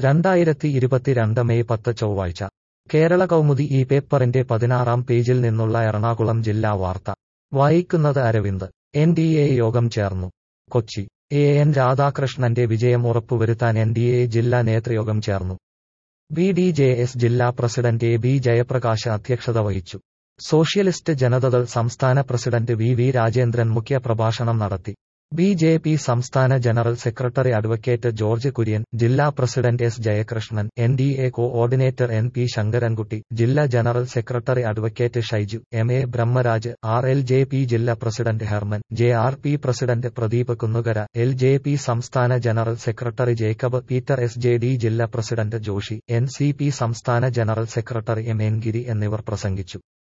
രണ്ടായിരത്തി ഇരുപത്തിരണ്ട് മെയ് പത്ത് ചൊവ്വാഴ്ച കേരള കൗമുദി ഈ പേപ്പറിന്റെ പതിനാറാം പേജിൽ നിന്നുള്ള എറണാകുളം ജില്ലാ വാർത്ത വായിക്കുന്നത് അരവിന്ദ് എൻ ഡി എ യോഗം ചേർന്നു കൊച്ചി എ എൻ രാധാകൃഷ്ണന്റെ വിജയം ഉറപ്പുവരുത്താൻ എൻ ഡി എ ജില്ലാ നേതൃയോഗം ചേർന്നു ബി ഡി ജെ എസ് ജില്ലാ പ്രസിഡന്റ് എ ബി ജയപ്രകാശ് അധ്യക്ഷത വഹിച്ചു സോഷ്യലിസ്റ്റ് ജനതദൾ സംസ്ഥാന പ്രസിഡന്റ് വി വി രാജേന്ദ്രൻ മുഖ്യ പ്രഭാഷണം നടത്തി ബി ജെ പി സംസ്ഥാന general secretary advocate George Kurian ജില്ലാ president S Jayakrishnan N D A coordinator N P Sankarankutty ജില്ലാ general secretary advocate Shaiju M A Brahmaraj R L J P ജില്ലാ president Herman J R P president Pradeep Kunnukara L J P സംസ്ഥാന general secretary Jacob Peter S J D ജില്ലാ president Joshi N C P സംസ്ഥാന general secretary M N Giri എന്നിവർ പ്രസംഗിച്ചു